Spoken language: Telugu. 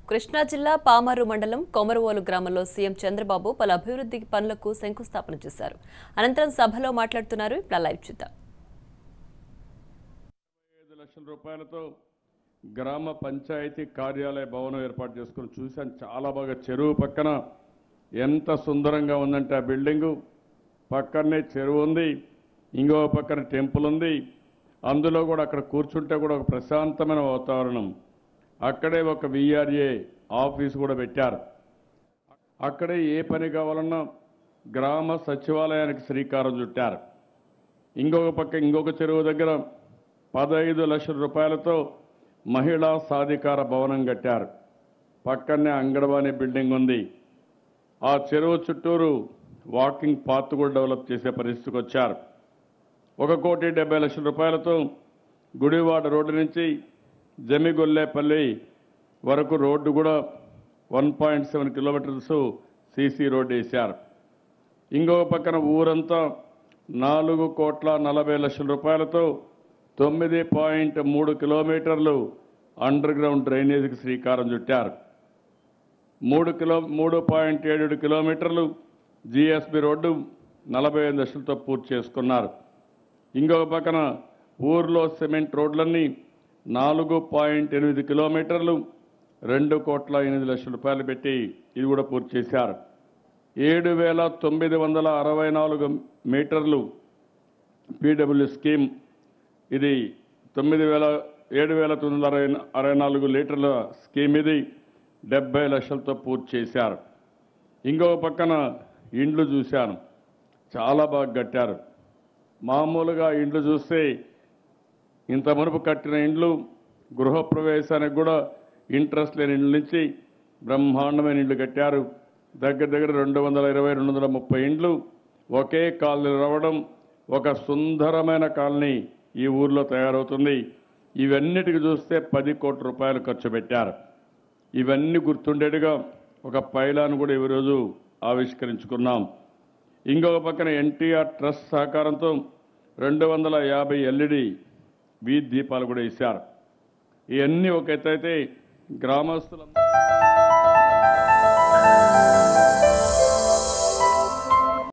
కృష్ణా జిల్లా పామర్రు మండలం కొమరవోలు గ్రామంలో సీఎం చంద్రబాబు పలు అభివృద్ధి పనులకు శంకుస్థాపన చేశారు అనంతరం సభలో మాట్లాడుతున్నారు ఇప్పుడు లైవ్ చూద్దాం ఐదు లక్షల రూపాయలతో గ్రామ పంచాయతీ కార్యాలయ భవనం ఏర్పాటు చేసుకుని చూశాను చాలా బాగా చెరువు పక్కన ఎంత సుందరంగా ఉందంటే ఆ బిల్డింగు పక్కనే చెరువు ఉంది ఇంకో పక్కన టెంపుల్ ఉంది అందులో కూడా అక్కడ కూర్చుంటే కూడా ఒక ప్రశాంతమైన వాతావరణం అక్కడే ఒక విఆర్ఏ ఆఫీస్ కూడా పెట్టారు అక్కడే ఏ పని కావాలన్నా గ్రామ సచివాలయానికి శ్రీకారం చుట్టారు ఇంకొక పక్క ఇంకొక చెరువు దగ్గర పదహైదు లక్షల రూపాయలతో మహిళా సాధికార భవనం కట్టారు పక్కనే అంగన్వాడీ బిల్డింగ్ ఉంది ఆ చెరువు చుట్టూరు వాకింగ్ పాత్ కూడా డెవలప్ చేసే పరిస్థితికి వచ్చారు ఒక కోటి డెబ్బై లక్షల రూపాయలతో గుడివాడ రోడ్డు నుంచి జమిగొల్లేపల్లి వరకు రోడ్డు కూడా one point seven kilometres CC road వేశారు ఇంకొక పక్కన ఊరంతా నాలుగు కోట్ల నలభై లక్షల రూపాయలతో తొమ్మిది పాయింట్ మూడు కిలోమీటర్లు అండర్ గ్రౌండ్ డ్రైనేజీకి శ్రీకారం చుట్టారు మూడు కిలో మూడు పాయింట్ ఏడు కిలోమీటర్లు జిఎస్బి రోడ్డు నలభై ఐదు లక్షలతో పూర్తి చేసుకున్నారు ఇంకొక పక్కన ఊర్లో సిమెంట్ రోడ్లన్నీ నాలుగు పాయింట్ ఎనిమిది కిలోమీటర్లు రెండు కోట్ల ఎనిమిది లక్షల రూపాయలు పెట్టి ఇది కూడా పూర్తి చేశారు ఏడు వేల తొమ్మిది వందల అరవై నాలుగు మీటర్లు పీడబ్ల్యూ స్కీమ్ ఇది తొమ్మిది వేల ఏడు వేల తొమ్మిది వందల అరవై అరవై నాలుగు లీటర్ల స్కీమ్ ఇది డెబ్బై లక్షలతో పూర్తి చేశారు ఇంకొక పక్కన ఇండ్లు చూశాను చాలా బాగా కట్టారు మామూలుగా ఇండ్లు చూస్తే ఇంత మునుపు కట్టిన ఇండ్లు గృహప్రవేశానికి కూడా ఇంట్రెస్ట్ లేని ఇండ్ల నుంచి బ్రహ్మాండమైన ఇండ్లు కట్టారు దగ్గర దగ్గర రెండు వందల ఇరవై రెండు వందల ముప్పై ఇండ్లు ఒకే కాలనీ రావడం ఒక సుందరమైన కాలనీ ఈ ఊర్లో తయారవుతుంది ఇవన్నిటికి చూస్తే పది కోట్ల రూపాయలు ఖర్చు పెట్టారు ఇవన్నీ గుర్తుండేట్టుగా ఒక పైలాన్ కూడా ఈరోజు ఆవిష్కరించుకున్నాం ఇంకొక పక్కన ఎన్టీఆర్ ట్రస్ట్ సహకారంతో రెండు వందల యాభై ఎల్ఈడి వీధి దీపాలు కూడా ఇచ్చారు ఇవన్నీ ఒక ఎత్తైతే గ్రామస్తులందరూ